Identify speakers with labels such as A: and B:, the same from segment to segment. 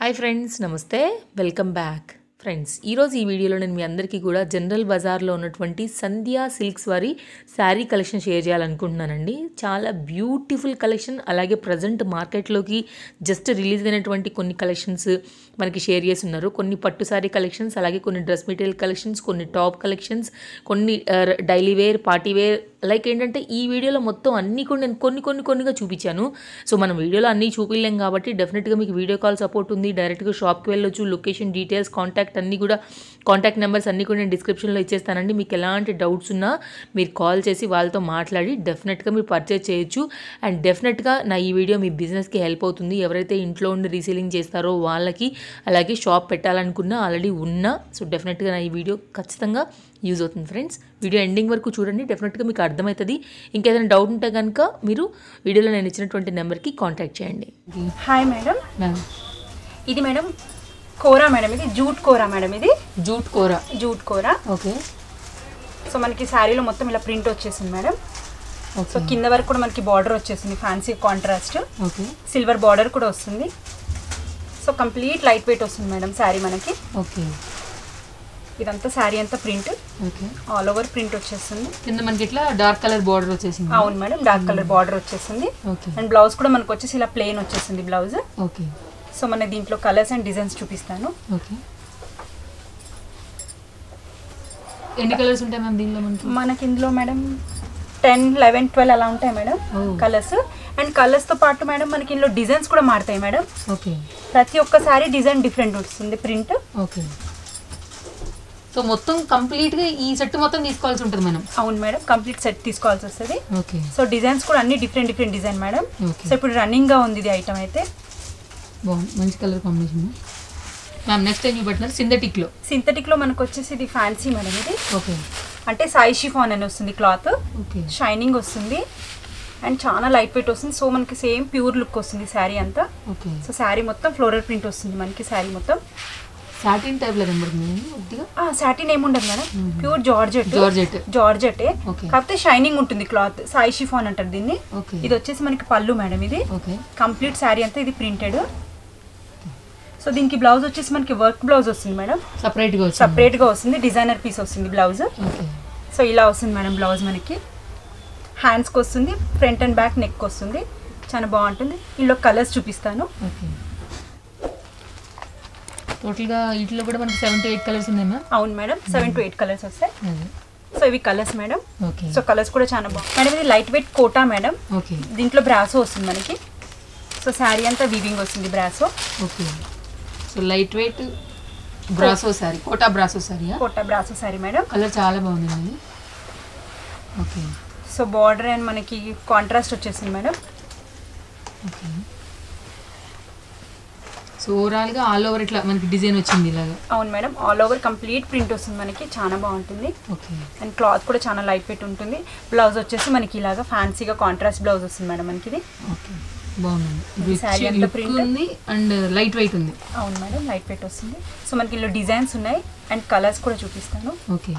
A: Hi friends నమస్తే welcome back friends ఈరోజు ఈ వీడియోలో నేను మీ అందరికీ కూడా జనరల్ బజార్లో ఉన్నటువంటి సంధ్యా సిల్క్స్ వారి శారీ కలెక్షన్ షేర్ చేయాలనుకుంటున్నానండి చాలా బ్యూటిఫుల్ కలెక్షన్ అలాగే ప్రజెంట్ మార్కెట్లోకి జస్ట్ రిలీజ్ అయినటువంటి కొన్ని కలెక్షన్స్ మనకి షేర్ చేసి ఉన్నారు కొన్ని పట్టు శారీ కలెక్షన్స్ అలాగే కొన్ని డ్రెస్ మెటీరియల్ కలెక్షన్స్ కొన్ని టాప్ కలెక్షన్స్ కొన్ని daily wear party wear like ఏంటంటే ఈ వీడియోలో మొత్తం అన్నీ కూడా నేను కొన్ని కొన్ని కొన్నిగా చూపించాను సో మనం వీడియోలో అన్నీ చూపించలేం కాబట్టి డెఫినెట్గా మీకు వీడియో కాల్ సపోర్ట్ ఉంది డైరెక్ట్గా షాప్కి వెళ్ళొచ్చు లొకేషన్ డీటెయిల్స్ కాంటాక్ట్ అన్నీ కూడా కాంటాక్ట్ నెంబర్స్ అన్నీ కూడా నేను డిస్క్రిప్షన్లో ఇచ్చేస్తానండి మీకు ఎలాంటి డౌట్స్ ఉన్నా మీరు కాల్ చేసి వాళ్ళతో మాట్లాడి డెఫినెట్గా మీరు పర్చేజ్ చేయొచ్చు అండ్ డెఫినెట్గా నా ఈ వీడియో మీ బిజినెస్కి హెల్ప్ అవుతుంది ఎవరైతే ఇంట్లో ఉండి రీసేలింగ్ చేస్తారో వాళ్ళకి అలాగే షాప్ పెట్టాలనుకున్నా ఆల్రెడీ ఉన్నా సో డెఫినెట్గా నా ఈ వీడియో ఖచ్చితంగా యూజ్ అవుతుంది ఫ్రెండ్స్ వీడియో ఎండింగ్ వరకు చూడండి డెఫినెట్గా మీకు అర్థమవుతుంది ఇంకేదైనా డౌట్ ఉంటే కనుక మీరు వీడియోలో నేను ఇచ్చినటువంటి నెంబర్కి కాంటాక్ట్ చేయండి
B: హాయ్ మేడం
A: మ్యామ్
B: ఇది మేడం కోరా మేడం ఇది జూట్ కోరా మేడం ఇది
A: జూట్ కూర
B: జూట్ కోరా
A: ఓకే
B: సో మనకి శారీలో మొత్తం ఇలా ప్రింట్ వచ్చేసింది మేడం సో
A: ఓకే
B: కింద వరకు కూడా మనకి బార్డర్ వచ్చేసింది fancy contrast
A: okay
B: silver border కూడా వస్తుంది సో కంప్లీట్ లైట్ వెయిట్ వస్తుంది మేడం శారీ మనకి
A: ఓకే
B: ఇదంతా శారీ అంతా print
A: okay
B: all over print వచ్చేస్తుంది
A: కింద మనకి ఇట్లా డార్క్ కలర్ బార్డర్ వచ్చేసింది
B: అవును మేడం డార్క్ కలర్ బార్డర్ వచ్చేసింది
A: ఓకే
B: అండ్ బ్లౌజ్ కూడా మనకు వచ్చేసి ఇలా ప్లెయిన్ వచ్చేసింది బ్లౌజ్
A: ఓకే
B: సో మన దీంట్లో కలర్స్ అండ్ డిజైన్స్ చూపిస్తాను
A: ఓకే ఎన్ని కలర్స్ ఉంటాయి మ్యామ్ దీనిలో మనకి
B: మనకి ఇందులో మేడం టెన్ లెవెన్ ట్వెల్వ్ అలా ఉంటాయి మేడం
A: Oh.
B: కలర్స్ అండ్ కలర్స్తో పాటు మేడం మనకి ఇందులో డిజైన్స్ కూడా మారుతాయి మేడం
A: ఓకే
B: ప్రతి ఒక్కసారి డిజైన్ డిఫరెంట్ వస్తుంది ప్రింట్
A: ఓకే సో మొత్తం కంప్లీట్గా ఈ సెట్ మొత్తం తీసుకోవాల్సి ఉంటుంది మనం
B: అవును మేడం కంప్లీట్ సెట్ తీసుకోవాల్సి వస్తుంది
A: ఓకే
B: సో డిజైన్స్ కూడా అన్ని different different design madam
A: okay
B: so ఇప్పుడు రన్నింగ్గా ఉంది ఇది ఐటమ్ అయితే
A: బాగుంది మంచి colour combination ma'am next time చూపెట్టినారు సింథటిక్లో
B: సింథటిక్లో మనకు వచ్చేసి ఇది ఫ్యాన్సీ మేడం ఇది
A: ఓకే
B: అంటే సాయి షిఫాన్ అని వస్తుంది క్లాత్
A: ఓకే
B: షైనింగ్ వస్తుంది అండ్ చాలా లైట్ వెయిట్ వస్తుంది సో మనకి సేమ్ ప్యూర్ లుక్ వస్తుంది శారీ అంతా
A: ఓకే
B: సో శారీ మొత్తం ఫ్లోరల్ ప్రింట్ వస్తుంది మనకి శారీ మొత్తం
A: సాటిన్ టైప్లో కనబడుతుంది కొద్దిగా
B: ఆ సాటిన్ ఏముండదు మేడం ప్యూర్ జార్జెట్
A: జార్జెట్
B: జార్జెటే
A: Okay.
B: కాకపోతే షైనింగ్ ఉంటుంది క్లాత్ సాయి షిఫాన్ అంటారు దీన్ని
A: ఓకే
B: ఇది వచ్చేసి మనకి పళ్ళు మేడం ఇది
A: ఓకే
B: కంప్లీట్ శారీ అంతా ఇది ప్రింటెడ్ సో దీనికి బ్లౌజ్ వచ్చేసి మనకి వర్క్ బ్లౌజ్ వస్తుంది మేడం
A: సపరేట్గా వచ్చింది
B: సపరేట్ గా వస్తుంది డిజైనర్ పీస్ వస్తుంది బ్లౌజ్
A: ఓకే
B: సో ఇలా వస్తుంది మేడం బ్లౌజ్ మనకి హ్యాండ్స్కి వస్తుంది ఫ్రంట్ అండ్ బ్యాక్ నెక్ వస్తుంది చాలా బాగుంటుంది ఇందులో కలర్స్ చూపిస్తాను
A: ఓకే టోటల్గా వీటిలో కూడా మనకి సెవెన్ టు ఎయిట్ కలర్స్ ఉన్నాయి మ్యామ్
B: అవును madam seven to eight colours వస్తాయి
A: అదే
B: సో ఇవి colours madam
A: okay
B: so colours కూడా చాలా బాగుంది మేడం ఇది light weight Kota madam
A: okay
B: దీంట్లో బ్రాసో వస్తుంది మనకి సో శారీ అంతా వీవింగ్ వస్తుంది brasso
A: okay so light weight brasso sari Kota brasso సారీయా
B: Kota brasso sari madam
A: colour చాలా బాగుంది ఓకే
B: సో బార్డర్ అండ్ మనకి కాంట్రాస్ట్ వచ్చేసింది మేడం
A: ఓకే సో ఓవరాల్గా ఆల్ ఓవర్ ఇట్లా మనకి డిజైన్ వచ్చింది ఇలాగా
B: అవును madam all over complete print వస్తుంది మనకి చాలా బాగుంటుంది
A: ఓకే
B: అండ్ క్లాత్ కూడా చాలా లైట్ వెయిట్ ఉంటుంది బ్లౌజ్ వచ్చేసి మనకి ఇలాగా ఫ్యాన్సీగా కాంట్రాస్ట్ బ్లౌజ్ వస్తుంది మేడం మనకి ఇది
A: ఓకే బాగుంది
B: ఇది saree అంతా
A: లుక్
B: print.
A: ఉంది అండ్ లైట్ వెయిట్ ఉంది
B: అవును మేడం లైట్ వెయిట్ వస్తుంది సో మనకి ఇందులో డిజైన్స్ ఉన్నాయి అండ్ కలర్స్ కూడా చూపిస్తాను
A: ఓకే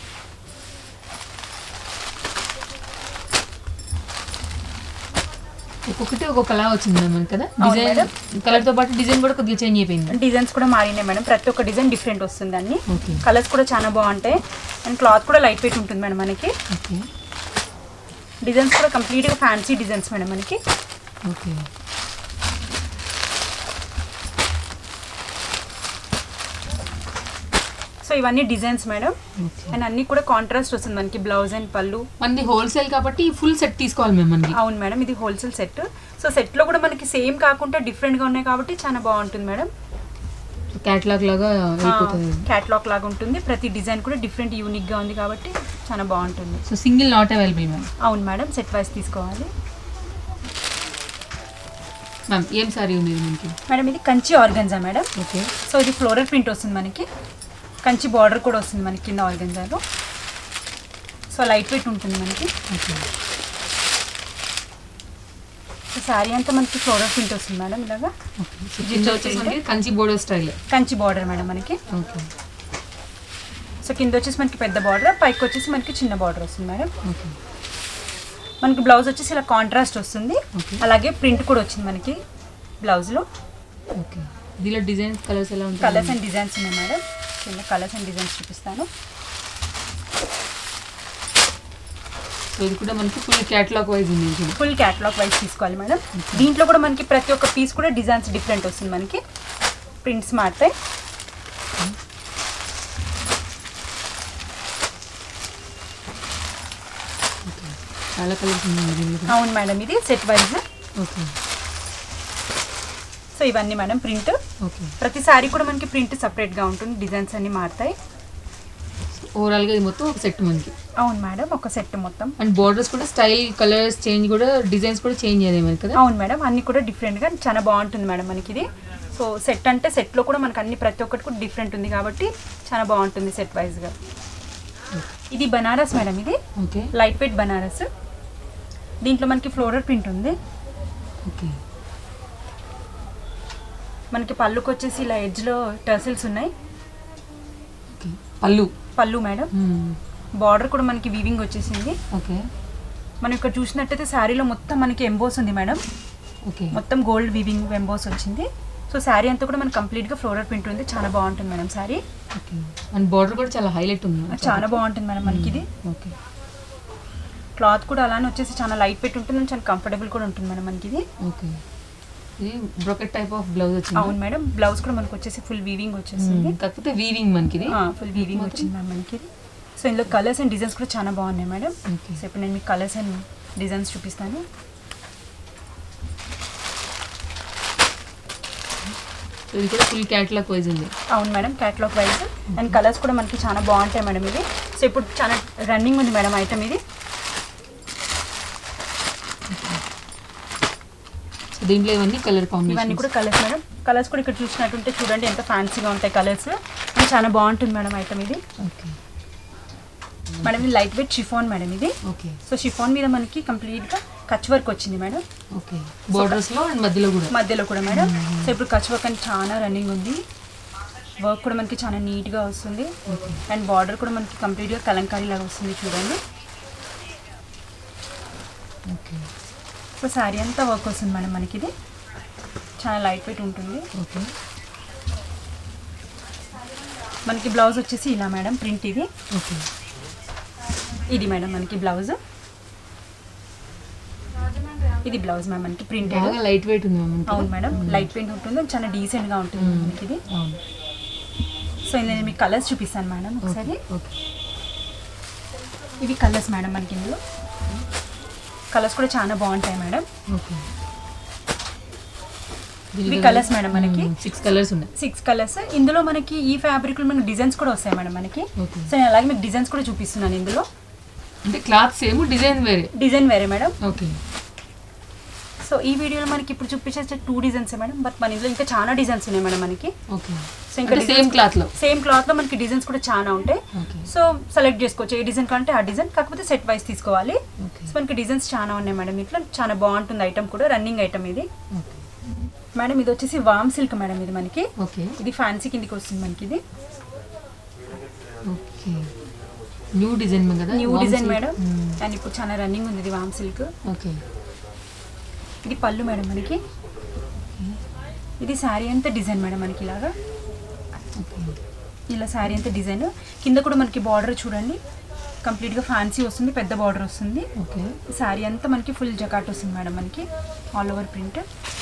A: ఒక్కొక్కటి ఒక్కొక్కలా వచ్చింది మనకి కదా
B: అవును
A: డిజైన్ కలర్తో పాటు డిజైన్ కూడా కొద్దిగా చేంజ్ అయిపోయింది
B: డిజైన్స్ కూడా మారినాయి మేడం ప్రతి ఒక్క డిజైన్ డిఫరెంట్ వస్తుంది అన్ని
A: ఓకే
B: కలర్స్ కూడా చాలా బాగుంటాయి అండ్ క్లాత్ కూడా లైట్ వెయిట్ ఉంటుంది మేడం మనకి
A: ఓకే
B: డిజైన్స్ కూడా కంప్లీట్గా ఫ్యాన్సీ డిజైన్స్ మేడం మనకి
A: ఓకే
B: సో ఇవన్నీ డిజైన్స్ మేడం
A: ఓకే
B: అండ్ అన్ని కూడా కాంట్రాస్ట్ వస్తుంది మనకి బ్లౌజ్ అండ్ పళ్ళు
A: మనది హోల్సేల్ కాబట్టి ఫుల్ సెట్ తీసుకోవాలి మేము మనకి
B: అవును మేడం ఇది హోల్సేల్ సెట్ సో సెట్లో కూడా మనకి సేమ్ కాకుండా డిఫరెంట్గా ఉన్నాయి కాబట్టి చాలా బాగుంటుంది మేడం
A: క్యాట్లాగ్ లాగా అయిపోతుంది
B: క్యాట్లాగ్ లాగా ఉంటుంది ప్రతి డిజైన్ కూడా డిఫరెంట్ యూనిక్గా ఉంది కాబట్టి చాలా బాగుంటుంది
A: so single not available ma'am
B: అవును మేడం సెట్ వైస్ తీసుకోవాలి
A: మ్యామ్ ఏం సారీ ఉంది ఇది మనకి
B: మేడం ఇది Kanchi organza madam
A: okay
B: so ఇది ఫ్లోరల్ ప్రింట్ వస్తుంది మనకి కంచి బార్డర్ కూడా వస్తుంది మనకి కింద ఆర్గంజాలో సో లైట్ వెయిట్ ఉంటుంది మనకి
A: ఓకే
B: సో శారీ అంతా మనకి ఫ్లోరల్ ప్రింట్ వస్తుంది మేడం ఇలాగా
A: ఓకే సో కింద వచ్చేసి మనకి Kanchi border style
B: Kanchi border madam మనకి
A: ఓకే
B: సో కింద వచ్చేసి మనకి పెద్ద బార్డర్ పైకి వచ్చేసి మనకి చిన్న బార్డర్ వస్తుంది మేడం
A: ఓకే
B: మనకి బ్లౌజ్ వచ్చేసి ఇలా కాంట్రాస్ట్ వస్తుంది
A: Okay.
B: అలాగే ప్రింట్ కూడా వచ్చింది మనకి బ్లౌజ్లో
A: ఓకే దీనిలో డిజైన్స్ కలర్స్ ఎలా ఉంటాయి
B: కలర్స్ అండ్ డిజైన్స్ ఉన్నాయి మేడం చిన్న కలర్స్ అండ్ డిజైన్స్ చూపిస్తాను
A: సో ఇది కూడా మనకి ఫుల్ క్యాటలాగ్ వైజ్ ఉంది ఇది.
B: ఫుల్ క్యాటలాగ్ వైజ్ తీసుకోవాలి మేడం దీంట్లో కూడా మనకి ప్రతి ఒక్క పీస్ కూడా డిజైన్స్ డిఫరెంట్ వస్తుంది మనకి ప్రింట్స్ మారుతాయి
A: చాలా కలర్స్ ఉన్నాయి దీనిలో కూడా.
B: అవును మేడం ఇది సెట్ వైజ్
A: ఓకే
B: సో ఇవన్నీ మేడం ప్రింట్
A: ఓకే
B: ప్రతి సారీ కూడా మనకి ప్రింట్ సపరేట్గా ఉంటుంది డిజైన్స్ అన్ని మారుతాయి
A: ఓవరాల్గా ఇది మొత్తం ఒక సెట్ మనకి
B: అవును మేడం ఒక సెట్ మొత్తం
A: అండ్ బార్డర్స్ కూడా స్టైల్ కలర్స్ చేంజ్ కూడా డిజైన్స్ కూడా చేంజ్ అయ్యాయి మనకి కదా
B: అవును మేడం అన్ని కూడా డిఫరెంట్గా చాలా బాగుంటుంది మేడం మనకి ఇది సో సెట్ అంటే సెట్లో కూడా మనకి అన్ని ప్రతి ఒక్కటి కూడా డిఫరెంట్ ఉంది కాబట్టి చాలా బాగుంటుంది సెట్ వైజ్గా ఇది బనారస్ మేడం ఇది
A: ఓకే
B: లైట్ వెయిట్ బనారస్ దీంట్లో మనకి ఫ్లోరల్ ప్రింట్ ఉంది
A: ఓకే
B: మనకి పళ్ళుకి వచ్చేసి ఇలా ఎడ్జ్లో టర్సిల్స్ ఉన్నాయి
A: ఓకే పళ్ళు
B: పళ్ళు మేడం బార్డర్ కూడా మనకి వీవింగ్ వచ్చేసింది
A: ఓకే
B: మనం ఇక్కడ చూసినట్టయితే శారీలో మొత్తం మనకి ఎంబోస్ ఉంది మేడం
A: ఓకే
B: మొత్తం గోల్డ్ వీవింగ్ ఎంబోస్ వచ్చింది సో శారీ అంతా కూడా మనకి కంప్లీట్గా ఫ్లోరల్ ప్రింట్ ఉంది చాలా బాగుంటుంది madam sari
A: okay and border కూడా చాలా హైలైట్ ఉంది
B: చాలా బాగుంటుంది మేడం మనకి ఇది
A: ఓకే
B: క్లాత్ కూడా అలానే వచ్చేసి చాలా లైట్ పెట్టి ఉంటుంది and చాలా కంఫర్టబుల్ కూడా ఉంటుంది మేడం మనకి ఇది
A: ఓకే ఇది బ్రోకెట్ టైప్ ఆఫ్ బ్లౌజ్ వచ్చింది
B: అవును మేడం బ్లౌజ్ కూడా మనకు వచ్చేసి ఫుల్ వీవింగ్ వచ్చేసింది
A: మ్మ్. కాకపోతే వీవింగ్ మనకి ఇది
B: ఫుల్ వీవింగ్ వచ్చింది మేడం మనకి ఇది సో ఇందులో కలర్స్ అండ్ డిజైన్స్ కూడా చాలా బాగున్నాయి మేడం
A: ఓకే
B: సో ఇప్పుడు నేను మీకు కలర్స్ అండ్ డిజైన్స్ చూపిస్తాను
A: సో ఇది కూడా ఫుల్ క్యాటలాగ్ వైజ్ ఉంది
B: అవును madam catalogue wise and colours కూడా మనకి చాలా బాగుంటాయి మేడం ఇది సో ఇప్పుడు చాలా రన్నింగ్ ఉంది మేడం ఐటమ్ ఇది
A: సో దీంట్లో ఇవన్నీ కలర్
B: ఇవన్నీ
A: కాంబినేషన్
B: కూడా కలర్స్ మేడం కలర్స్ కూడా ఇక్కడ చూసినట్టుంటే చూడండి ఎంత ఫ్యాన్సీగా ఉంటాయి కలర్స్ అండ్ చాలా బాగుంటుంది మేడం ఐటమ్ ఇది
A: ఓకే
B: మేడం ఇది లైట్ వెయిట్ షిఫాన్ మేడం ఇది
A: ఓకే
B: సో షిఫాన్ మీద మనకి కంప్లీట్గా కచ్ వర్క్ వచ్చింది మేడం
A: ఓకే బార్డర్స్ లో అండ్ మధ్యలో కూడా
B: మధ్యలో కూడా మేడం సో ఇప్పుడు కచ్ వర్క్ అని చాలా రన్నింగ్ ఉంది వర్క్ కూడా మనకి చాలా నీట్గా వస్తుంది అండ్ బార్డర్ కూడా మనకి కంప్లీట్గా కలంకారీ లాగా వస్తుంది చూడండి
A: ఓకే
B: సో శారీ అంతా వర్క్ వస్తుంది మేడం మనకి ఇది చాలా లైట్ వెయిట్ ఉంటుంది
A: ఓకే
B: మనకి బ్లౌజ్ వచ్చేసి ఇలా మేడం ప్రింట్ ఇది
A: ఓకే
B: ఇది మేడం మనకి బ్లౌజ్ ఇది బ్లౌజ్ మ్యామ్ మనకి ప్రింటెడ్
A: బాగా లైట్ వెయిట్ ఉంది మ్యామ్ మనకి.
B: అవును మేడం లైట్ పెయింట్ ఉంటుంది చాలా డీసెంట్గా ఉంటుంది
A: మ్మ్.
B: మనకి ఇది
A: అవును
B: సో ఇది నేను మీకు కలర్స్ చూపిస్తాను మేడం ఒకసారి
A: ఓకే
B: ఇవి కలర్స్ మేడం మనకి ఇందులో కలర్స్ కూడా చాలా బాగుంటాయి మేడం
A: ఓకే
B: ఇవి colours మేడం మనకి.
A: సిక్స్ కలర్స్ ఉన్నాయి
B: సిక్స్ కలర్స్ ఇందులో మనకి ఈ ఫ్యాబ్రిక్లో మనకి డిజైన్స్ కూడా వస్తాయి మేడం మనకి
A: ఓకే
B: సో నేను అలాగే మీకు డిజైన్స్ కూడా చూపిస్తున్నాను ఇందులో
A: అంటే క్లాత్ సేమ్ డిజైన్ వేరే
B: డిజైన్ వేరే మేడం
A: ఓకే
B: సో ఈ వీడియోలో మనకి ఇప్పుడు చూపించే టూ డిజైన్స్ మేడం బట్ మన ఇందులో ఇంకా చాలా డిజైన్స్ ఉన్నాయి మేడం మనకి
A: ఓకే
B: సో ఇంకా
A: అంటే సేమ్ క్లాత్ లో
B: సేమ్ క్లాత్లో మనకి డిజైన్స్ కూడా చాలా ఉంటాయి
A: ఓకే
B: సో సెలెక్ట్ చేసుకోవచ్చు ఏ డిజైన్ కంటే ఆ డిజైన్ కాకపోతే సెట్ వైస్ తీసుకోవాలి
A: ఓకే
B: సో మనకి డిజైన్స్ చాలా ఉన్నాయి మేడం ఇట్లా చాలా బాగుంటుంది ఐటమ్ కూడా రన్నింగ్ ఐటమ్ ఇది
A: ఓకే
B: మేడం ఇది వచ్చేసి వామ్ సిల్క్ మేడం ఇది మనకి
A: ఓకే
B: ఇది ఫ్యాన్సీ కిందికి వస్తుంది మనకి ఇది
A: ఓకే న్యూ డిజైన్ కదా
B: new
A: Warm
B: design
A: silk.
B: Madam
A: hmm.
B: And ఇప్పుడు చాలా రన్నింగ్ ఉంది ఇది వామ్ సిల్క్
A: ఓకే
B: ఇది పళ్ళు మేడం మనకి ఇది శారీ అంతా డిజైన్ మేడం మనకి ఇలాగా
A: ఓకే
B: ఇలా శారీ అంతా డిజైన్ కింద కూడా మనకి బార్డర్ చూడండి కంప్లీట్గా ఫ్యాన్సీ వస్తుంది పెద్ద బార్డర్ వస్తుంది
A: ఓకే
B: శారీ అంతా మనకి ఫుల్ జకాట్ వస్తుంది మేడం మనకి ఆల్ ఓవర్ ప్రింట్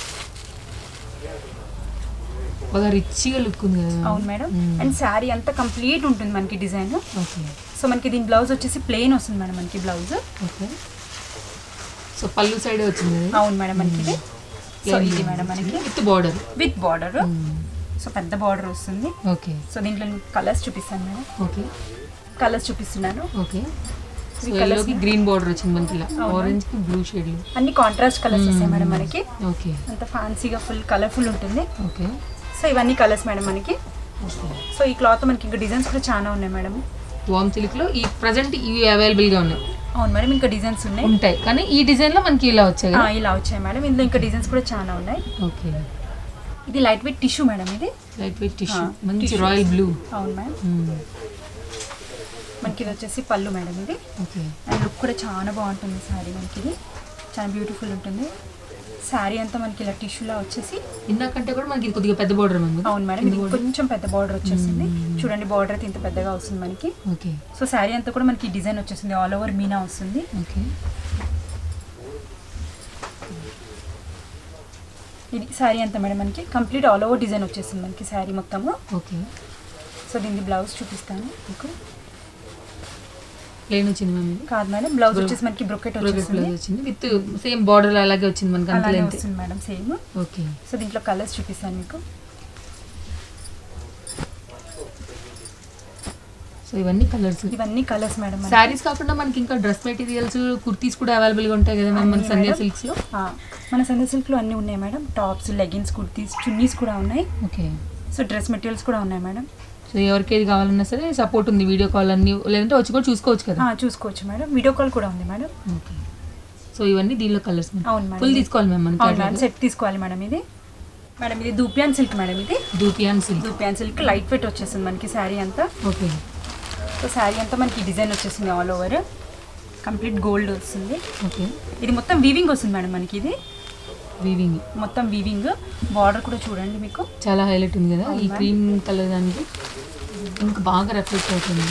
A: బాగా రిచ్గా లుక్ ఉంది కదా
B: అవును మేడం
A: మ్మ్.
B: అండ్ శారీ అంతా కంప్లీట్ ఉంటుంది మనకి డిజైన్
A: ఓకే
B: సో మనకి దీని బ్లౌజ్ వచ్చేసి ప్లెయిన్ వస్తుంది మేడం మనకి బ్లౌజ్
A: ఓకే సో పళ్ళు సైడ్ వచ్చింది కదా?
B: అవును మేడం మనకి ఇది సో
A: Plain
B: ఇది
A: blouse
B: మేడం మనకి
A: with border
B: with border so పెద్ద బార్డర్ వస్తుంది
A: ఓకే
B: సో దీంట్లో కలర్స్ చూపిస్తాను మేడం
A: ఓకే
B: కలర్స్ చూపిస్తున్నాను
A: ఓకే సో
B: ఈ colours
A: ఎల్లోకి గ్రీన్ బార్డర్ వచ్చింది మనకి ఇలా
B: అవునా?
A: ఆరెంజ్ కి బ్లూ షేడ్లు
B: అన్ని కాంట్రాస్ట్ కలర్స్ వస్తాయి మేడం మనకి
A: ఓకే
B: అంత ఫ్యాన్సీగా ఫుల్ కలర్ఫుల్ ఉంటుంది
A: ఓకే
B: సో ఇవన్నీ కలర్స్ మేడం మనకి
A: ఓకే
B: సో ఈ క్లాత్ మనకి ఇంకా డిజైన్స్ కూడా చాలా ఉన్నాయి మేడం
A: వామ్ సిల్క్ లో ఈ ప్రజెంట్ ఇవి అవైలబుల్ గా ఉన్నాయి
B: అవును మేడం ఇంకా డిజైన్స్ ఉన్నాయి
A: ఉంటాయి కానీ ఈ డిజైన్ లో మనకి ఇలా వచ్చాయి
B: ఆ,
A: కదా
B: ఇలా వచ్చాయి మేడం ఇందులో ఇంకా డిజైన్స్ కూడా చాలా ఉన్నాయి
A: ఓకే
B: ఇది లైట్ వెయిట్ టిష్యూ మేడం ఇది
A: లైట్ వెయిట్ టిష్యూ
B: ఆ,
A: మంచి
B: tissue.
A: రాయల్ బ్లూ
B: అవును మేడం మనకి ఇది వచ్చేసి పళ్ళు మేడం ఇది
A: ఓకే
B: అండ్ లుక్ కూడా చాలా బాగుంటుంది సారీ మనకి ఇది చాలా బ్యూటిఫుల్ ఉంటుంది శారీ అంతా మనకి ఇలా టిష్యూలా వచ్చేసి
A: ఇందాకంటే కూడా మనకి ఇది కొద్దిగా పెద్ద బోర్డర్ మ్యామ్
B: అవును మేడం ఇది కొంచెం పెద్ద బార్డర్ వచ్చేసింది చూడండి బార్డర్ అయితే ఇంత పెద్దగా వస్తుంది మనకి
A: ఓకే
B: సో శారీ అంతా కూడా మనకి డిజైన్ వచ్చేసింది ఆల్ ఓవర్ మీనా వస్తుంది
A: ఓకే
B: ఇది శారీ అంతా మేడం మనకి కంప్లీట్ ఆల్ ఓవర్ డిజైన్ వచ్చేసింది మనకి శారీ మొత్తము
A: ఓకే
B: సో దీన్ని బ్లౌజ్ చూపిస్తాను మీకు
A: ప్లేన్ వచ్చింది మ్యామ్ ఇది
B: కాదు మేడం బ్లౌజ్ వచ్చేసి మనకి బ్రొకెట్
A: ప్రోగ్రెస్
B: వచ్చేసింది
A: బ్లౌజ్ వచ్చింది విత్ సేమ్ బార్డర్ అలాగే వచ్చింది మనకి అంత
B: అలానే
A: లెంత్
B: వస్తుంది మేడం సేమ్
A: ఓకే
B: సో దీంట్లో కలర్స్ చూపిస్తాను మీకు
A: సో ఇవన్నీ కలర్స్
B: ఇవన్నీ కలర్స్ మేడం మనకి.
A: శారీస్ కాకుండా మనకి ఇంకా డ్రెస్ మెటీరియల్స్ కుర్తీస్ కూడా అవైలబుల్ గా ఉంటాయి కదా మ్యామ్ మన
B: అన్నీ
A: సంధ్యా
B: మేడం.
A: సిల్క్స్ లో
B: ఆ, మన సండే సిల్క్లో అన్నీ ఉన్నాయి madam tops leggings kurtis chunnis కూడా ఉన్నాయి
A: ఓకే
B: సో డ్రెస్ మెటీరియల్స్ కూడా ఉన్నాయి మేడం
A: సో ఎవరికి ఏది కావాలన్నా సరే సపోర్ట్ ఉంది వీడియో కాల్ అన్ని లేదంటే వచ్చి కూడా చూసుకోవచ్చు కదా
B: ఆ, చూసుకోవచ్చు మేడం వీడియో కాల్ కూడా ఉంది మేడం
A: ఓకే సో ఇవన్నీ దీనిలో కలర్స్
B: అవును మేడం.
A: ఫుల్ తీసుకోవాలి మ్యామ్
B: అవును మేడం
A: మనకి
B: సెట్ తీసుకోవాలి మేడం ఇది మేడం ఇది దూపియాన్ సిల్క్ మేడం ఇది
A: dupion silk
B: dupion silk light weight వచ్చేసింది మనకి శారీ అంతా
A: ఓకే
B: సో శారీ అంతా మనకి డిజైన్ వచ్చేసింది ఆల్ ఓవర్ కంప్లీట్ గోల్డ్ వస్తుంది
A: ఓకే
B: ఇది మొత్తం వీవింగ్ వస్తుంది మేడం మనకి ఇది
A: వీవింగ్
B: మొత్తం వీవింగ్ బార్డర్ కూడా చూడండి మీకు
A: చాలా హైలైట్ ఉంది కదా ఈ
B: అవునా?
A: క్రీమ్ కలర్ దానికి ఇంకా బాగా రిఫ్లెక్ట్ అవుతుంది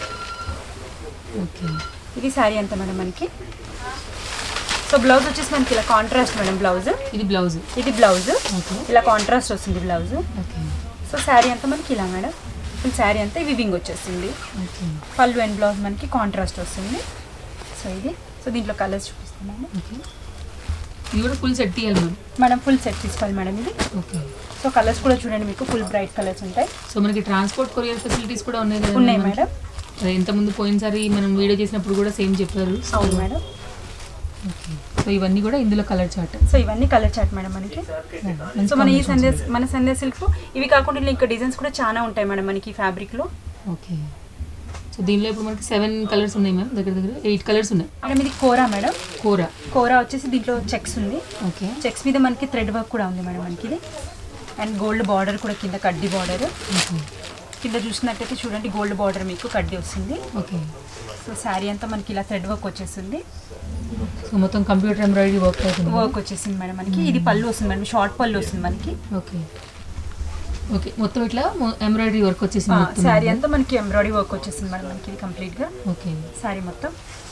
A: ఓకే
B: ఇది శారీ అంతా మేడం మనకి సో బ్లౌజ్ వచ్చేసి మనకి ఇలా కాంట్రాస్ట్ మేడం బ్లౌజ్
A: ఇది బ్లౌజ్
B: ఇది బ్లౌజ్
A: ఓకే
B: ఇలా కాంట్రాస్ట్ వస్తుంది బ్లౌజ్
A: ఓకే
B: సో శారీ అంతా మనకి ఇలా మేడం ఫుల్ శారీ అంతా వివింగ్ వచ్చేస్తుంది
A: ఓకే
B: పళ్ళు అండ్ బ్లౌజ్ మనకి కాంట్రాస్ట్ వస్తుంది సో ఇది సో దీంట్లో కలర్స్ చూపిస్తున్నాను
A: ఓకే ఇది కూడా ఫుల్ సెట్ తీయాలి మ్యామ్
B: మేడం ఫుల్ సెట్ తీసుకోవాలి మేడం ఇది
A: ఓకే
B: సో కలర్స్ కూడా చూడండి మీకు ఫుల్ బ్రైట్ కలర్స్ ఉంటాయి
A: సో మనకి ట్రాన్స్పోర్ట్ కొరియర్ ఫెసిలిటీస్ కూడా ఉన్నాయి కదా
B: ఉన్నాయి
A: మనకి?
B: మేడం
A: అదే ఇంతకుముందు పోయినసారి మనం వీడియో చేసినప్పుడు కూడా సేమ్ చెప్పారు
B: అవును మేడం
A: ఓకే సో ఇవన్నీ కూడా ఇందులో కలర్ చార్ట్
B: సో ఇవన్నీ కలర్ చాట్ మేడం మనకి సో మన ఈ సందేశ్ మన సందేశ్ సిల్క్ ఇవి కాకుండా ఇలా ఇంకా డిజైన్స్ కూడా చాలా ఉంటాయి మేడం మనకి ఫ్యాబ్రిక్ లో
A: ఓకే సో దీనిలో ఇప్పుడు మనకి సెవెన్ కలర్స్ ఉన్నాయి మ్యామ్ దగ్గర దగ్గర ఎయిట్ కలర్స్ ఉన్నాయి
B: మేడం ఇది కోరా మేడం
A: కూర
B: కోరా వచ్చేసి దీంట్లో చెక్స్ ఉంది
A: ఓకే
B: చెక్స్ మీద మనకి థ్రెడ్ వర్క్ కూడా ఉంది మేడం మనకి ఇది అండ్ గోల్డ్ బార్డర్ కూడా కింద కడ్డీ బార్డర్
A: ఓకే
B: కింద చూసినట్టయితే చూడండి గోల్డ్ బార్డర్ మీకు కడ్డీ వస్తుంది
A: ఓకే
B: సో శారీ అంతా మనకి ఇలా థ్రెడ్ వర్క్ వచ్చేసింది
A: సో మొత్తం కంప్యూటర్ ఎంబ్రాయిడరీ వర్క్ అవుతుంది
B: వర్క్ వచ్చేసింది మేడం మనకి ఇది పళ్ళు వస్తుంది మేడం షార్ట్ పళ్ళు వస్తుంది మనకి
A: ఓకే ఓకే మొత్తం ఇట్లా ఎంబ్రాయిడరీ వర్క్ వచ్చేసింది మొత్తం
B: శారీ అంతా మనకి ఎంబ్రాయిడరీ వర్క్ వచ్చేసింది మేడం మనకి ఇది కంప్లీట్గా
A: ఓకే
B: శారీ మొత్తం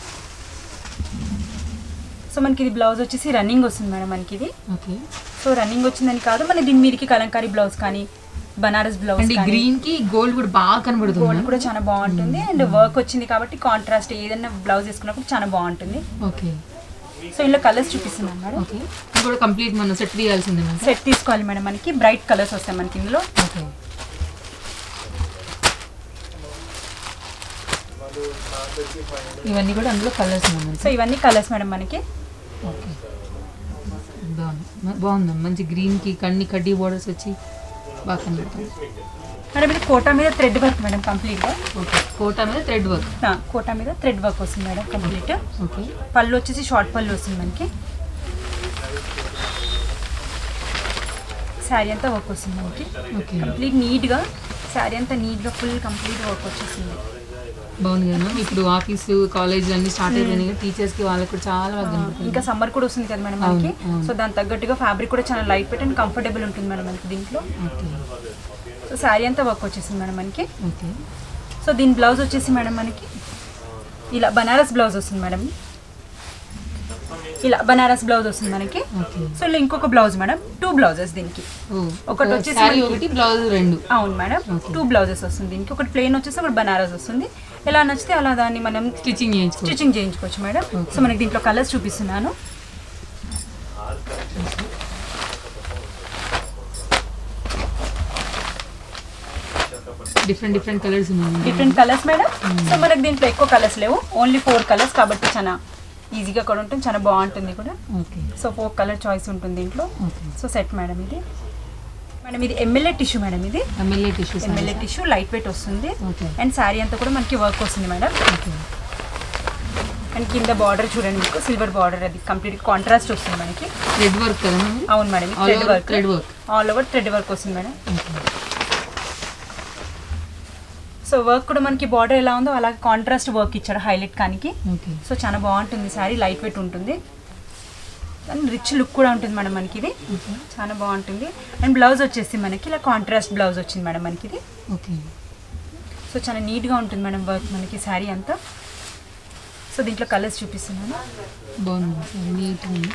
B: సో మనకి ఇది బ్లౌజ్ వచ్చేసి రన్నింగ్ వస్తుంది మేడం మనకి ఇది
A: ఓకే
B: సో రన్నింగ్ వచ్చిందని కాదు మన దీని మీదకి కలంకారీ బ్లౌజ్ కానీ బనారస్ బ్లౌజ్
A: అండ్ ఈ
B: కానీ
A: గ్రీన్ కి గోల్డ్ కూడా బాగా కనబడుతుంది
B: గోల్డ్ కూడా చాలా బాగుంటుంది అండ్ వర్క్ వచ్చింది కాబట్టి కాంట్రాస్ట్ ఏదైనా బ్లౌజ్ వేసుకున్నప్పుడు చాలా బాగుంటుంది
A: ఓకే
B: సో ఇందులో కలర్స్ చూపిస్తున్నాను మేడం
A: ఓకే ఇది కూడా కంప్లీట్ మనం సెట్ తీయాల్సిందే మ్యామ్
B: సెట్ తీసుకోవాలి మేడం మనకి బ్రైట్ కలర్స్ వస్తాయి మనకి ఇందులో
A: ఓకే ఇవన్నీ కూడా అందులో కలర్స్ ఉన్నాయి
B: సో ఇవన్నీ కలర్స్ మేడం మనకి
A: ఓకే బాగుంది మ- బాగుంది మంచి గ్రీన్కి కన్ని కడ్డీ బోర్డర్స్ వచ్చి బాగా కనబడుతుంది
B: మేడం ఇది కోటా మీద థ్రెడ్ వర్క్ మేడం కంప్లీట్గా
A: ఓకే కోటా మీద థ్రెడ్ వర్క్
B: కోటా మీద థ్రెడ్ వర్క్ వస్తుంది మేడం కంప్లీట్
A: ఓకే
B: పళ్ళు వచ్చేసి షార్ట్ పళ్ళు వస్తుంది మనకి శారీ అంతా వర్క్ వస్తుంది మనకి
A: ఓకే
B: కంప్లీట్ నీట్గా శారీ అంతా నీట్గా ఫుల్ కంప్లీట్ వర్క్ వచ్చేసింది
A: బాగుంది కదా మ్యామ్ ఇప్పుడు ఆఫీసు కాలేజ్ అన్ని స్టార్ట్ అయిపోయినాయి కదా టీచర్స్కి వాళ్ళకి కూడా చాలా బాగా కనబడుతుంది
B: ఇంకా సమ్మర్ కూడా వస్తుంది కదా మేడం మనకి
A: అవును, అవును.
B: సో దాని తగ్గట్టుగా ఫ్యాబ్రిక్ కూడా చాలా లైట్ వెయిట్ అండ్ కంఫర్టబుల్ ఉంటుంది మేడం మనకి దీంట్లో
A: ఓకే
B: సో శారీ అంతా వర్క్ వచ్చేసింది మేడం మనకి
A: ఓకే
B: సో దీని బ్లౌజ్ వచ్చేసి మేడం మనకి ఇలా బనారస్ బ్లౌజ్ వస్తుంది మేడం ఇలా బనారస్ బ్లౌజ్ వస్తుంది మనకి
A: ఓకే
B: సో ఇలా ఇంకొక బ్లౌజ్ మేడం టూ బ్లౌజెస్ దీనికి
A: ఓ
B: ఒకటి వచ్చేసి
A: శారీ
B: మనకి-
A: ఒకటి బ్లౌజ్ రెండు
B: అవును మేడం
A: Okay.
B: టూ బ్లౌజెస్ వస్తుంది దీనికి ఒకటి ప్లెయిన్ వచ్చేసి ఒకటి బనారస్ వస్తుంది ఎలా నచ్చితే అలా దాన్ని మనం
A: స్టిచ్చింగ్ చేయించుకో
B: స్టిచ్చింగ్ చేయించుకోవచ్చు మేడం
A: Okay.
B: సో మనకి దీంట్లో కలర్స్ చూపిస్తున్నాను
A: డిఫరెంట్ డిఫరెంట్ కలర్స్ ఉన్నాయి
B: డిఫరెంట్ కలర్స్ మేడం సో మనకి దీంట్లో ఎక్కువ కలర్స్ లేవు ఓన్లీ ఫోర్ కలర్స్ కాబట్టి చాలా ఈజీగా కూడా ఉంటుంది చాలా బాగుంటుంది కూడా
A: okay
B: so four colour choice ఉంటుంది దీంట్లో
A: ఓకే
B: సో సెట్ మేడం ఇది మేడం ఇది ఎమ్మెల్యే టిష్యూ మేడం ఇది
A: MLA tissues
B: MLA tissue light weight వస్తుంది
A: ఓకే
B: అండ్ శారీ అంతా కూడా మనకి వర్క్ వస్తుంది మేడం
A: ఓకే
B: అండ్ కింద బార్డర్ చూడండి మీకు సిల్వర్ బార్డర్ అది కంప్లీట్ కాంట్రాస్ట్ వస్తుంది మనకి
A: థ్రెడ్ వర్క్ కదా మ్యామ్
B: అవును madam
A: All
B: thread
A: over
B: work
A: thread work.
B: All over thread work వస్తుంది మేడం
A: ఓకే
B: సో వర్క్ కూడా మనకి బార్డర్ ఎలా ఉందో అలా కాంట్రాస్ట్ వర్క్ ఇచ్చాడు హైలైట్ కానికి
A: ఓకే
B: సో చాలా బాగుంటుంది శారీ లైట్ వెయిట్ ఉంటుంది అండ్ రిచ్ లుక్ కూడా ఉంటుంది మేడం మనకి ఇది చాలా బాగుంటుంది అండ్ బ్లౌజ్ వచ్చేసి మనకి ఇలా కాంట్రాస్ట్ బ్లౌజ్ వచ్చింది మేడం మనకి ఇది
A: ఓకే
B: సో చాలా నీట్గా ఉంటుంది మేడం వర్క్ మనకి శారీ అంతా సో దీంట్లో కలర్స్ చూపిస్తున్నాను
A: బాగుంది సార్ నీట్గా ఉంది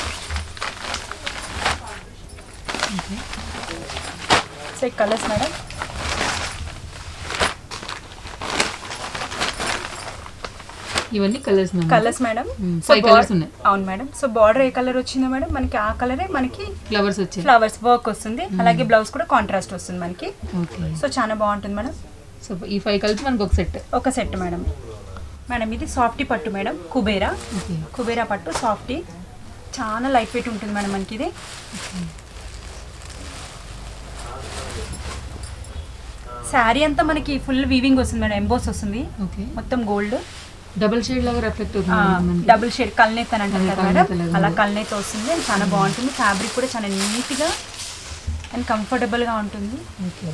A: ఓకే
B: సో ఈ కలర్స్ మేడం
A: ఇవన్నీ colours ma'am
B: colours madam
A: Hmm,
B: so
A: five colours ఉన్నాయి.
B: అవును మేడం సో బార్డర్ ఏ కలర్ వచ్చిందో మేడం మనకి ఆ కలరే మనకి
A: ఫ్లవర్స్ వచ్చాయి
B: ఫ్లవర్స్ వర్క్ వస్తుంది అలాగే బ్లౌజ్ కూడా కాంట్రాస్ట్ వస్తుంది మనకి
A: ఓకే
B: సో చాలా బాగుంటుంది మేడం
A: సో ఈ ఫైవ్ కలిపి మనకు ఒక సెట్
B: ఒక సెట్ మేడం మేడం ఇది సాఫ్టీ పట్టు మేడం కుబేరా
A: ఓకే
B: కుబేరా పట్టు సాఫ్టీ చాలా లైట్ వెయిట్ ఉంటుంది మేడం మనకి ఇది శారీ అంతా మనకి ఫుల్ వీవింగ్ వస్తుంది మేడం ఎంబోస్ వస్తుంది
A: ఓకే
B: మొత్తం గోల్డ్
A: డబుల్ షేడ్ లాగా రిఫ్లెక్ట్ అవుతుంది మనకి.
B: డబుల్ షేడ్ కల్నేత్ అని అంటారు
A: అదే
B: కదా మేడం
A: కల్నేత లాగా
B: అలా
A: ఉంది.
B: కల్నేత వస్తుంది and చాలా బాగుంటుంది ఫ్యాబ్రిక్ కూడా చాలా నీట్గా అండ్ కంఫర్టబుల్గా ఉంటుంది
A: ఓకే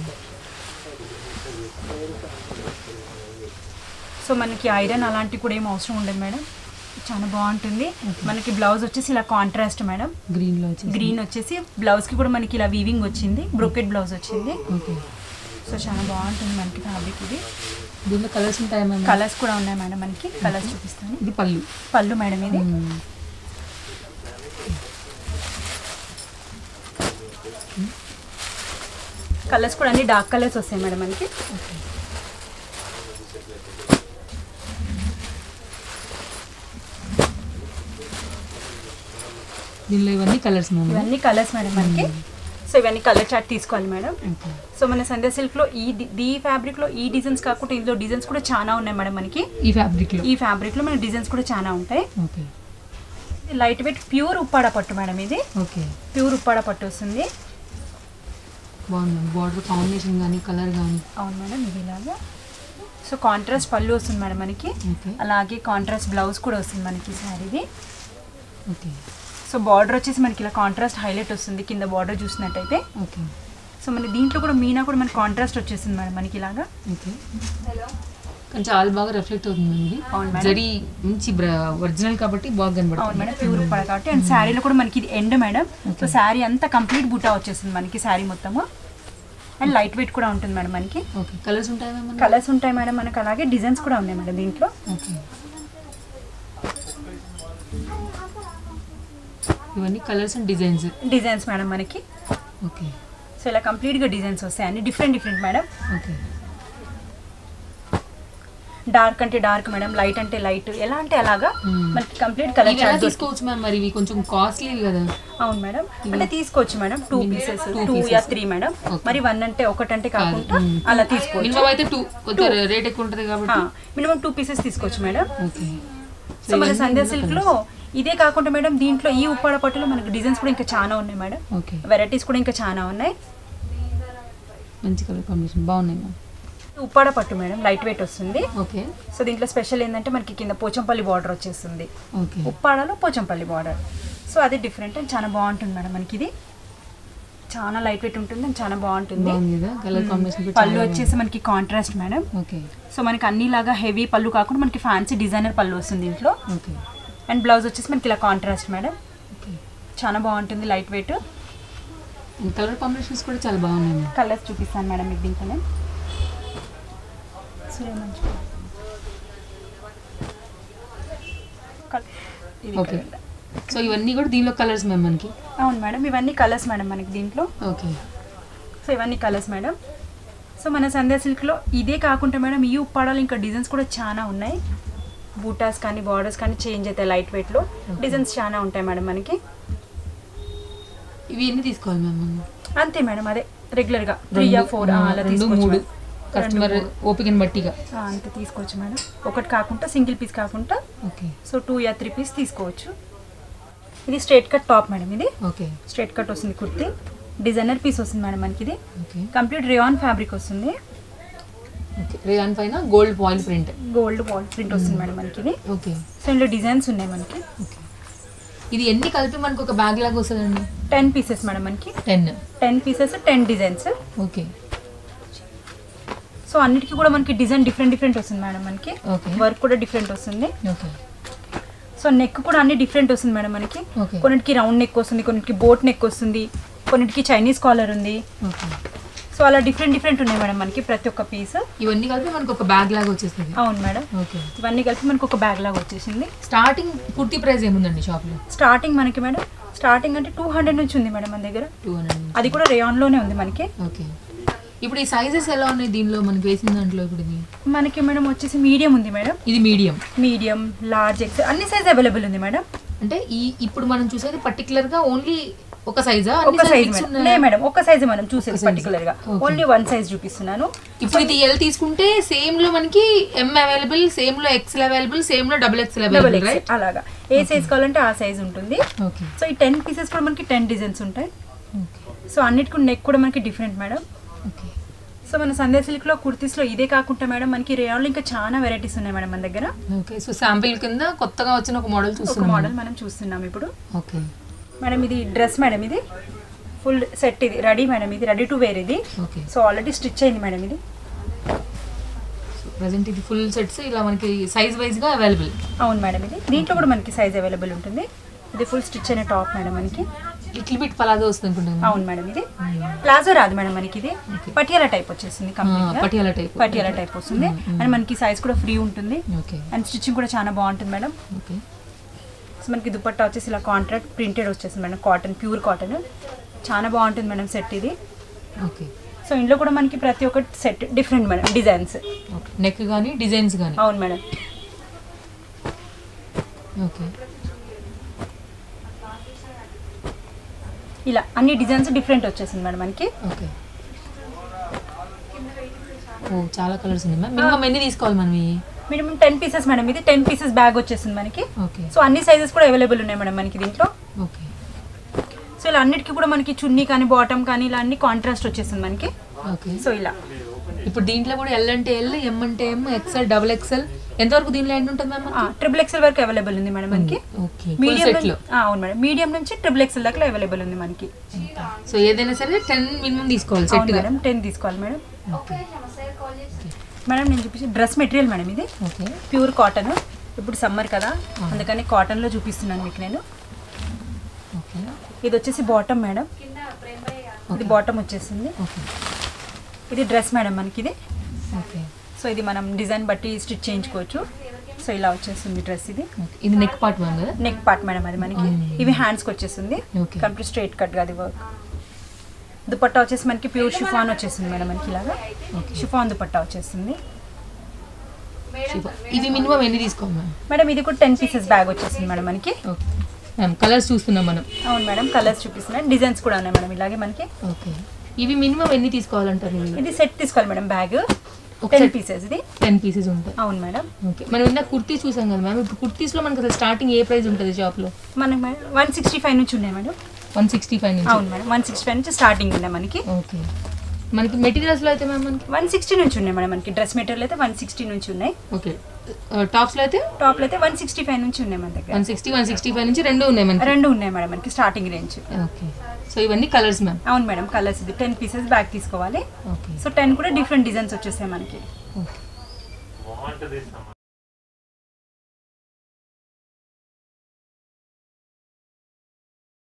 B: సో మనకి ఐరన్ అలాంటివి కూడా ఏం అవసరం ఉండదు మేడం చాలా బాగుంటుంది మనకి బ్లౌజ్ వచ్చేసి ఇలా కాంట్రాస్ట్ మేడం
A: గ్రీన్ లో వచ్చేసి
B: గ్రీన్ వచ్చేసి బ్లౌజ్కి కూడా మనకి ఇలా వీవింగ్ వచ్చింది బ్రోకెట్ బ్లౌజ్ వచ్చింది
A: ఓకే
B: సో చాలా బాగుంటుంది మనకి ఫ్యాబ్రిక్ ఇది
A: దీంట్లో కలర్స్ ఉంటాయి మ్యామ్
B: కలర్స్ కూడా ఉన్నాయి మేడం మనకి కలర్స్ చూపిస్తాను
A: ఇది పళ్ళు
B: పళ్ళు మేడం ఇది
A: మ్మ్.
B: కలర్స్ కూడా అన్ని డార్క్ కలర్స్ వస్తాయి మేడం మనకి
A: దీనిలో ఇవన్నీ కలర్స్ మ్యామ్
B: ఇవన్నీ కలర్స్ మేడం మనకి సో ఇవన్నీ కలర్ చార్ట్ తీసుకోవాలి మేడం
A: ఓకే
B: సో మన సంధ్య సిల్క్లో ఈ డి- ఈ ఫ్యాబ్రిక్లో ఈ డిజైన్స్ కాకుండా ఇందులో డిజైన్స్ కూడా చాలా ఉన్నాయి మేడం మనకి
A: ఈ ఫ్యాబ్రిక్ లో
B: ఈ ఫ్యాబ్రిక్లో మన డిజైన్స్ కూడా చాలా ఉంటాయి
A: okay
B: light weight pure Uppada పట్టు మేడం ఇది
A: ఓకే
B: ప్యూర్ ఉప్పాడ పట్టు వస్తుంది
A: బాగుంది మ్యామ్ బార్డర్ కాంబినేషన్ కానీ కలర్ కానీ
B: అవును మేడం ఇది ఇలాగా సో కాంట్రాస్ట్ పళ్ళు వస్తుంది మేడం మనకి
A: ఓకే
B: అలాగే కాంట్రాస్ట్ బ్లౌజ్ కూడా వస్తుంది మనకి శారీది
A: ఓకే
B: సో బార్డర్ వచ్చేసి మనకి ఇలా కాంట్రాస్ట్ హైలైట్ వస్తుంది కింద బార్డర్ చూసినట్టయితే
A: ఓకే
B: సో మన దీంట్లో కూడా మీనా కూడా మనకి కాంట్రాస్ట్ వచ్చేసింది మేడం మనకి ఇలాగా
A: ఓకే కానీ చాలా బాగా రిఫ్లెక్ట్ అవుతుంది ఇది
B: అవును మేడం.
A: జరీ మంచి ఒరిజినల్ కాబట్టి బాగా
B: అవును
A: కనబడుతుంది
B: మేడం ప్యూర్ ఉప్పాడ కాబట్టి అండ్ శారీలో కూడా మనకి ఇది ఎండ్ మేడం సో శారీ అంతా కంప్లీట్ బూటా వచ్చేసింది మనకి శారీ మొత్తము అండ్ లైట్ వెయిట్ కూడా ఉంటుంది మేడం మనకి
A: ఓకే కలర్స్ ఉంటాయి మ్యామ్
B: కలర్స్ ఉంటాయి మేడం మనకి అలాగే డిజైన్స్ కూడా ఉన్నాయి మేడం దీంట్లో
A: ఓకే ఇవన్నీ colours and designs
B: designs madam మనకి
A: ఓకే
B: సో ఇలా కంప్లీట్గా డిజైన్స్ వస్తాయి అన్ని different different madam
A: okay
B: dark అంటే డార్క్ మేడం లైట్ అంటే లైట్ ఎలా అంటే అలాగా
A: Hmm.
B: మనకి కంప్లీట్ కలర్
A: ఇవి ఎలా
B: చార్ట్
A: తీసుకోవచ్చు మ్యామ్ మరి ఇవి కొంచెం కాస్ట్లీ కదా
B: అవును మేడం అంటే తీసుకోవచ్చు madam two pieces
A: Two
B: two
A: pieces.
B: యా త్రీ మేడం
A: Okay.
B: మరి వన్ అంటే ఒకటంటే కాకుండా
A: Hmm.
B: అలా తీసుకోవచ్చు
A: మినిమం అయితే టూ కొంచెం రేట్ ఎక్కువ ఉంటుంది కాబట్టి
B: మినిమం టూ పీసెస్ తీసుకోవచ్చు మేడం
A: ఓకే
B: సో మన సంధ్య సిల్క్ లో ఇదే కాకుండా మేడం దీంట్లో ఈ ఉప్పాడ పట్టులో మనకి డిజైన్స్ కూడా ఇంకా చాలా ఉన్నాయి మేడం
A: ఓకే
B: వెరైటీస్ కూడా ఇంకా చాలా ఉన్నాయి
A: మంచి కలర్ కాంబినేషన్ బాగున్నాయి మ్యామ్
B: ఉప్పాడ పట్టు మేడం లైట్ వెయిట్ వస్తుంది
A: ఓకే
B: సో దీంట్లో స్పెషల్ ఏంటంటే మనకి కింద పోచంపల్లి బార్డర్ వచ్చేస్తుంది
A: ఓకే
B: ఉప్పాడలో పోచంపల్లి బార్డర్ సో అది డిఫరెంట్ అండ్ చాలా బాగుంటుంది మేడం మనకి ఇది చాలా లైట్ వెయిట్ ఉంటుంది అండ్ చాలా బాగుంటుంది
A: బాగుంది కదా కలర్ కాంబినేషన్ కూడా
B: పళ్ళు
A: చాలా
B: వచ్చేసి మనకి కాంట్రాస్ట్ మేడం
A: ఓకే
B: సో మనకి అన్నిలాగా హెవీ పళ్ళు కాకుండా మనకి ఫ్యాన్సీ డిజైనర్ పళ్ళు వస్తుంది దీంట్లో
A: ఓకే
B: అండ్ బ్లౌజ్ వచ్చేసి మనకి ఇలా కాంట్రాస్ట్ మేడం
A: ఓకే
B: చాలా బాగుంటుంది లైట్ వెయిట్
A: కలర్ కాంబినేషన్స్ కూడా చాలా బాగున్నాయి మ్యామ్
B: కలర్స్ చూపిస్తాను మేడం మీకు దీంట్లో నేను సరే మంచి కల్- ఇది
A: ఓకే
B: colour.
A: సో ఇవన్నీ కూడా దీనిలో కలర్స్ మ్యామ్ మనకి
B: అవును మేడం ఇవన్నీ కలర్స్ మేడం మనకి దీంట్లో
A: ఓకే
B: సో ఇవన్నీ కలర్స్ మేడం సో మన సంధ్యా సిల్క్లో ఇదే కాకుండా మేడం ఈ ఉప్పాడాలు ఇంకా డిజైన్స్ కూడా చాలా ఉన్నాయి బూటాస్ కానీ బార్డర్స్ కానీ చేంజ్ అవుతాయి లైట్ వెయిట్లో డిజైన్స్ చాలా ఉంటాయి మేడం మనకి
A: ఇవి ఎన్ని తీసుకోవాలి మ్యామ్ మనం
B: అంతే మేడం అదే రెగ్యులర్గా త్రీ
A: రెండు,
B: ఆ ఫోర్
A: ఆ,
B: అలా
A: రెండు
B: తీసుకోవచ్చు
A: మూడు
B: మేడం.
A: కస్టమర్
B: రెండు, మూడు.
A: ఓపికని బట్టిగా
B: ఆ, అంతే తీసుకోవచ్చు మేడం ఒకటి కాకుండా సింగిల్ పీస్ కాకుండా
A: ఓకే
B: సో టూ యా త్రీ పీస్ తీసుకోవచ్చు ఇది స్ట్రేట్ కట్ టాప్ మేడం ఇది
A: ఓకే
B: స్ట్రేట్ కట్ వస్తుంది కుర్తి డిజైనర్ పీస్ వస్తుంది మేడం మనకి ఇది
A: ఓకే
B: కంప్లీట్ రేయాన్ ఫ్యాబ్రిక్ వస్తుంది
A: ఓకే రేయాన్ పైన gold foil print
B: gold wall print వస్తుంది మేడం మనకి ఇది
A: ఓకే
B: సో ఇందులో డిజైన్స్ ఉన్నాయి మనకి
A: ఓకే ఇది ఎన్ని కలిపి మనకు ఒక బ్యాగ్ లాగా వస్తుందండి
B: టెన్ పీసెస్ మేడం మనకి
A: ten
B: ten pieces ten designs
A: okay
B: so అన్నిటికీ కూడా మనకి డిజైన్ డిఫరెంట్ డిఫరెంట్ వస్తుంది మేడం మనకి
A: ఓకే
B: వర్క్ కూడా డిఫరెంట్ వస్తుంది
A: ఓకే
B: సో నెక్ కూడా అన్ని డిఫరెంట్ వస్తుంది మేడం మనకి
A: ఓకే
B: కొన్నిటికి రౌండ్ నెక్ వస్తుంది కొన్నిటికి బోట్ నెక్ వస్తుంది కొన్నిటికి చైనీస్ కాలర్ ఉంది
A: ఓకే
B: సో అలా డిఫరెంట్ డిఫరెంట్ ఉన్నాయి మేడం మనకి ప్రతి ఒక్క పీస్
A: ఇవన్నీ కలిపి మనకు ఒక బ్యాగ్ లాగా వచ్చేస్తుంది
B: అవును మేడం
A: ఓకే
B: ఇవన్నీ కలిపి మనకు ఒక బ్యాగ్ లాగా వచ్చేసింది
A: స్టార్టింగ్ పూర్తి ప్రైస్ ఏముందండి షాప్లో
B: స్టార్టింగ్ మనకి మేడం స్టార్టింగ్ అంటే టూ హండ్రెడ్ నుంచి ఉంది మేడం మన దగ్గర
A: టూ హండ్రెడ్
B: అది కూడా రేయాన్లోనే ఉంది మనకి
A: ఓకే ఇప్పుడు ఈ సైజెస్ ఎలా ఉన్నాయి దీనిలో మనకి వేసిన దాంట్లో ఇప్పుడు ఇది
B: మనకి మేడం వచ్చేసి మీడియం ఉంది మేడం
A: ఇది మీడియం
B: మీడియం లార్జ్ ఎక్స్ అన్ని సైజ్ అవైలబుల్ ఉంది మేడం
A: అంటే ఈ ఇప్పుడు మనం చూసేది పర్టికులర్ గా ఓన్లీ ఒక సైజా
B: ఒక సైజ్ మేడం లే మేడం ఒక సైజ్ మనం చూసేది
A: size.
B: పర్టికులర్ గా
A: Okay.
B: ఓన్లీ వన్ సైజ్ చూపిస్తున్నాను
A: ఇప్పుడు ఇది ఎల్ తీసుకుంటే సేమ్ లో మనకి ఎం అవైలబుల్ సేమ్ లో ఎక్స్ఎల్ అవైలబుల్ సేమ్ లో double XL
B: double
A: available
B: X
A: right
B: అలాగా ఏ సైజ్ కావాలంటే ఆ సైజ్ ఉంటుంది
A: ఓకే
B: సో ఈ టెన్ పీసెస్ కూడా మనకి టెన్ డిజైన్స్ ఉంటాయి
A: ఓకే
B: సో అన్నిటికీ నెక్ కూడా మనకి డిఫరెంట్ మేడం
A: ఓకే
B: సో మన సంధ్యా సిల్క్ లో కుర్తీస్ లో ఇదే కాకుండా మేడం మనకి రేయాన్లో ఇంకా చాలా వెరైటీస్ ఉన్నాయి మేడం మన దగ్గర
A: ఓకే సో శాంపిల్ కింద కొత్తగా వచ్చిన ఒక మోడల్
B: ఒక
A: చూస్తున్నాం
B: మోడల్ మనం చూస్తున్నాం ఇప్పుడు
A: ఓకే
B: మేడం ఇది డ్రెస్ మేడం ఇది ఫుల్ సెట్ ఇది రెడీ మేడం ఇది రెడీ టు వేర్ ఇది
A: ఓకే
B: సో ఆల్రెడీ స్టిచ్ అయింది మేడం ఇది
A: ప్రజెంట్ ఇది ఫుల్ సెట్స్ ఇలా మనకి సైజ్ వైజ్ గా అవైలబుల్
B: అవును మేడం ఇది దీంట్లో కూడా మనకి సైజ్ అవైలబుల్ ఉంటుంది ఇది ఫుల్ స్టిచ్ అయిన టాప్ మేడం మనకి
A: లిటిల్ బిట్ పలాజో వస్తుంది అనుకుంటాను
B: అవును మేడం ఇది ప్లాజో రాదు మేడం మనకి ఇది పటియాలా టైప్ వచ్చేసింది complete
A: Patiala type
B: Patiala type వస్తుంది అండ్ మనకి సైజ్ కూడా ఫ్రీ ఉంటుంది
A: ఓకే
B: అండ్ స్టిచ్చింగ్ కూడా చాలా బాగుంటుంది మేడం
A: ఓకే
B: సో మనకి దుపట్టా వచ్చేసి ఇలా కాంట్రాక్ట్ ప్రింటెడ్ వచ్చేసింది మేడం కాటన్ ప్యూర్ కాటన్ చాలా బాగుంటుంది మేడం సెట్ ఇది
A: ఓకే
B: సో ఇంట్లో కూడా మనకి ప్రతి ఒక్కటి set different madam designs
A: okay neck కానీ డిజైన్స్ కానీ
B: అవును మేడం
A: ఓకే
B: ఇలా అన్ని డిజైన్స్ డిఫరెంట్ వచ్చేసింది మేడం మనకి
A: ఓకే ఓ చాలా కలర్స్ ఉన్నాయి మ్యామ్ మినిమం ఎన్ని తీసుకోవాలి మనం ఇవి
B: మినిమం టెన్ పీసెస్ మేడం ఇది టెన్ పీసెస్ బ్యాగ్ వచ్చేసింది మనకి
A: ఓకే
B: సో అన్ని సైజెస్ కూడా అవైలబుల్ ఉన్నాయి మేడం మనకి దీంట్లో
A: ఓకే
B: సో ఇలా అన్నిటికీ కూడా మనకి చున్నీ కానీ బాటమ్ కానీ ఇలా అన్ని కాంట్రాస్ట్ వచ్చేసింది మనకి
A: ఓకే
B: సో ఇలా
A: ఇప్పుడు దీంట్లో కూడా ఎల్ అంటే ఎల్ ఎం అంటే ఎం ఎక్స్ఎల్ డబుల్ ఎక్స్ఎల్ ఎంతవరకు దీనిలో ఎండ్ ఉంటుంది మ్యామ్
B: ట్రిపుల్ ఎక్స్ఎల్ వరకు అవైలబుల్ ఉంది మేడం మనకి
A: ఓకే
B: మీడియం
A: సెట్ లో
B: అవును మేడం మీడియం నుంచి ట్రిపుల్ ఎక్స్ఎల్ దాకా అవైలబుల్ ఉంది మనకి
A: సో ఏదైనా సరే టెన్ మినిమం తీసుకోవాలి
B: అవును
A: సెట్ గా
B: మేడం టెన్ తీసుకోవాలి మేడం
A: ఓకే
B: మేడం నేను చూపించి డ్రెస్ మెటీరియల్ మేడం ఇది
A: ఓకే
B: ప్యూర్ కాటన్ ఇప్పుడు సమ్మర్ కదా అందుకని కాటన్లో చూపిస్తున్నాను మీకు నేను
A: ఓకే
B: ఇది వచ్చేసి బాటమ్ మేడం ఇది బాటమ్ వచ్చేసింది
A: ఓకే
B: ఇది డ్రెస్ మేడం మనకి ఇది
A: ఓకే
B: సో ఇది మనం డిజైన్ బట్టి స్టిచ్ చేయించుకోవచ్చు సో ఇలా వచ్చేస్తుంది డ్రెస్ ఇది
A: ఓకే ఇది నెక్ పార్ట్ మ్యామ్ కదా
B: నెక్ పార్ట్ మేడం అది మనకి ఇవి హ్యాండ్స్కి వచ్చేస్తుంది
A: Okay.
B: కంప్లీట్ స్ట్రైట్ కట్ అది వర్క్ దుపట్టా వచ్చేసి మనకి ప్యూర్ షిఫాన్ వచ్చేస్తుంది మేడం మనకి ఇలాగా
A: Okay.
B: షిఫాన్ దుపట్టా వచ్చేస్తుంది
A: Super. ఇవి మినిమం ఎన్ని తీసుకోవాలి మ్యామ్
B: మేడం ఇది కూడా టెన్ పీసెస్ బ్యాగ్ వచ్చేసింది మేడం మనకి
A: ఓకే మ్యామ్ కలర్స్ చూస్తున్నాం మనం
B: అవును మేడం కలర్స్ చూపిస్తున్నాయి డిజైన్స్ కూడా ఉన్నాయి మేడం ఇలాగే మనకి
A: ఓకే ఇవి మినిమం ఎన్ని తీసుకోవాలంటారు
B: ఇది సెట్ తీసుకోవాలి మేడం బ్యాగ్
A: ఒక
B: టెన్
A: set.
B: పీసెస్ ఇది
A: టెన్ పీసెస్ ఉంటాయి
B: అవును మేడం
A: ఓకే మనం ఇందాక కుర్తీ చూసాం కదా మ్యామ్ ఇప్పుడు కుర్తీస్లో మనకి అసలు స్టార్టింగ్ ఏ ప్రైస్ ఉంటుంది షాప్లో
B: మనకి వన్ సిక్స్టీ ఫైవ్ నుంచి ఉన్నాయి మేడం
A: వన్ సిక్స్టీ ఫైవ్ నుంచి
B: అవును మేడం వన్ సిక్స్టీ ఫైవ్ నుంచి స్టార్టింగ్ ఉన్నాయి మనకి
A: ఓకే మనకి మెటీరియల్స్లో అయితే మ్యామ్ మనకి
B: వన్ సిక్స్టీ నుంచి ఉన్నాయి మేడం మనకి డ్రెస్ మెటీరియల్ అయితే వన్ సిక్స్టీ నుంచి ఉన్నాయి
A: ఓకే టాప్స్లో అయితే
B: టాప్లో అయితే వన్ సిక్స్టీ ఫైవ్ నుంచి ఉన్నాయి మన దగ్గర
A: one sixty one sixty five నుంచి రెండు ఉన్నాయి మనకి
B: రెండు ఉన్నాయి మేడం మనకి స్టార్టింగ్ రేంజ్
A: ఓకే సో ఇవన్నీ కలర్స్ మ్యామ్
B: అవును మేడం కలర్స్ ఇది టెన్ పీసెస్ బ్యాగ్ తీసుకోవాలి
A: ఓకే
B: సో టెన్ కూడా డిఫరెంట్ డిజైన్స్ వచ్చేసాయి మనకి
A: ఓకే